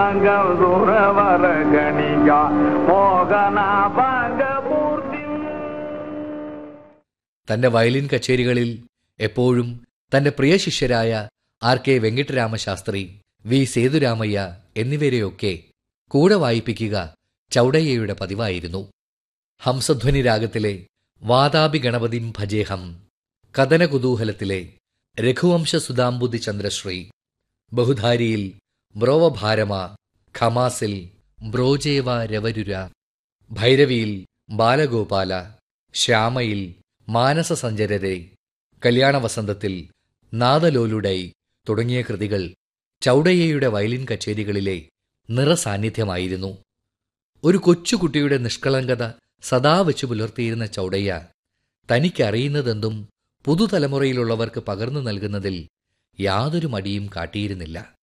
ഭാഗം സുരവര ഗണിക മോഹന ഭാഗപൂർത്തി തന്റെ വയലിൻ കച്ചേരികളിൽ എപ്പോഴും തന്റെ പ്രിയ ശിഷ്യരായ R K Venkitaramashastri V Sethuramayya എന്നിവരെയൊക്കെ കൂടെ വായിപ്പിക്കുക ചൗടയ്യയുടെ പതിവായിരുന്നു ഹംസധ്വനി രാഗത്തിലെ വാതാപി ഗണപതിം ഭജേഹം കഥനകുതൂഹലത്തിലെ രഘുവംശ സുധാംബുദി ചന്ദ്രശ്രീ ബഹുധാരിയിൽ ബ്രോവഭാരമ ഖമാസിൽ ബ്രോജേവ രവരുര ഭൈരവിയിൽ ബാലഗോപാല ശ്യാമയിൽ മാനസ സഞ്ചരരെ കല്യാണവസന്തത്തിൽ നാദലോലുടൈ തുടങ്ങിയ കൃതികൾ ചൗടയ്യയുടെ വയലിൻ കച്ചേരികളിലെ നിറസാന്നിധ്യമായിരുന്നു ഒരു കൊച്ചുകുട്ടിയുടെ നിഷ്കളങ്കത സദാ വെച്ചു പുലർത്തിയിരുന്ന ചൗടയ്യ തനിക്കറിയുന്നതെന്തും പുതുതലമുറയിലുള്ളവർക്ക് പകർന്നു നൽകുന്നതിൽ യാതൊരു മടിയും കാട്ടിയിരുന്നില്ല